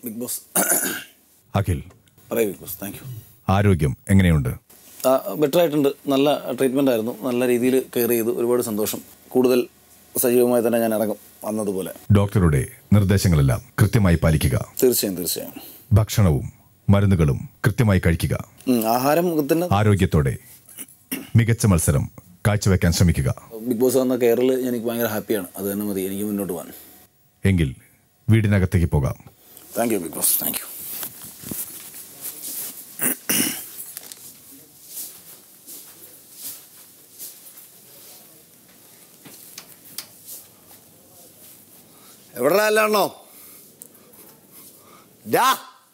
Big boss Akhil പറയൂ big Boss thank U ആരോഗ്യം എങ്ങനെയുണ്ട് ബെറ്റർ ആയിട്ടുണ്ട് നല്ല ട്രീറ്റ്മെൻ്റ് ആയിരുന്നു നല്ല രീതിയിൽ കെയർ ചെയ്തു ഒരുപാട് സന്തോഷം കൂടുതൽ സജീവമായി തന്നെ ഞാൻ ഇറങ്ങും വന്നതുപോലെ ഡോക്ടറുടെ നിർദ്ദേശങ്ങളെല്ലാം കൃത്യമായി പാലിക്കുക തീർച്ചയായും തീർച്ചയായും ഭക്ഷണവും മരുന്നുകളും കൃത്യമായി കഴിക്കുക ഉം, ആഹാരത്തിന് ആരോഗ്യത്തോടെ മികച്ച മത്സരം കാഴ്ചവെക്കാൻ ശ്രമിക്കുക ബിഗ് ബോസ് വന്ന കെയറിൽ എനിക്ക് ഭയങ്കര ഹാപ്പിയാണ് അത് തന്നെ മതി എനിക്ക് മുന്നോട്ട് പോകാൻ എങ്കിൽ വീടിനകത്തേക്ക് പോകാം thank you Bigg Boss thank you എവിടെ അല്ലാണോ ഡാ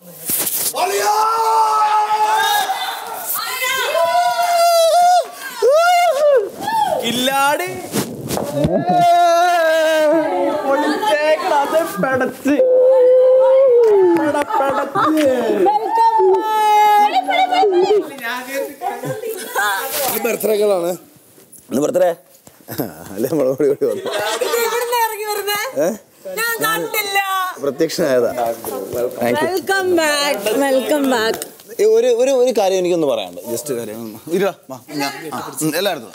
കില്ലാടി പൊളിച്ചേക്കണത് പെടച്ച് ബർത്ത്ഡേകളാണ് ഇന്ന് ബർത്ത്ഡേ അല്ലേ നമ്മളെ കൂടി കൂടി വന്നു ഇവിടുന്ന് ഇറങ്ങി വരുന്നേ ഞാൻ കണ്ടില്ല പ്രത്യക്ഷനായതാ thank you welcome back welcome back ഏ, ഒരു ഒരു ഒരു കാര്യം എനിക്കൊന്ന് പറയാനുണ്ട് ജസ്റ്റ് കാര്യം ഇരാ വാ, ഞാൻ ആ, ഉം, എല്ലായിടത്തും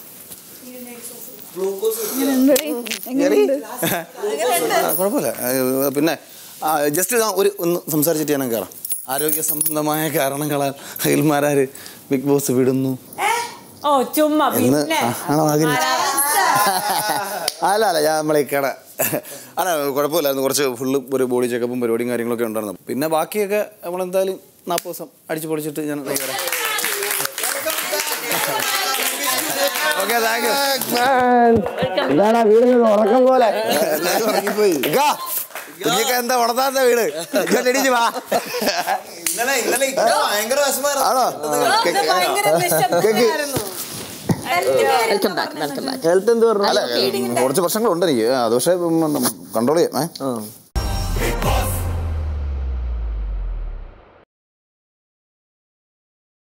കേറി? ആ, കുഴപ്പമില്ല ആ, പിന്നെ ജസ്റ്റ് ഒരു ഒന്ന് സംസാരിച്ചിട്ട് ഞാൻ കയറാം ആരോഗ്യ സംബന്ധമായ കാരണങ്ങളാൽ അയൽമാരാര് ബിഗ് ബോസ് വിടുന്നു ഓ ചുമ്മാ എന്ന് പിന്നെ ആ, ആണോ ആഗ്രഹിച്ചു അല്ല അല്ല ഞാൻ നമ്മളെ കട അല്ല കുഴപ്പമില്ലായിരുന്നു കുറച്ച് ഫുള്ള് ഒരു ബോഡി ചെക്കപ്പും പരിപാടിയും കാര്യങ്ങളൊക്കെ ഉണ്ടായിരുന്നു പിന്നെ ബാക്കിയൊക്കെ നമ്മളെന്തായാലും നാൽപ്പത് ദിവസം അടിച്ചു പൊളിച്ചിട്ട് ഞാൻ ഓക്കെ താങ്ക് യു എന്താടാ വീട് ഉറക്കം പോലെ ഉറങ്ങിപ്പോയി കുഞ്ഞൊക്കെ എന്താ ഉണർത്താത്ത വീട് ഇങ്ങോട്ട് എണീച്ച് വാ ആണോ ഭയങ്കര വിശപ്പായിരുന്നു. ഹെൽത്ത് എന്ത് പറഞ്ഞു അല്ല കുറച്ച് പ്രശ്നങ്ങളുണ്ട് എനിക്ക് അത് പക്ഷേ കൺട്രോൾ ചെയ്യാം ഏ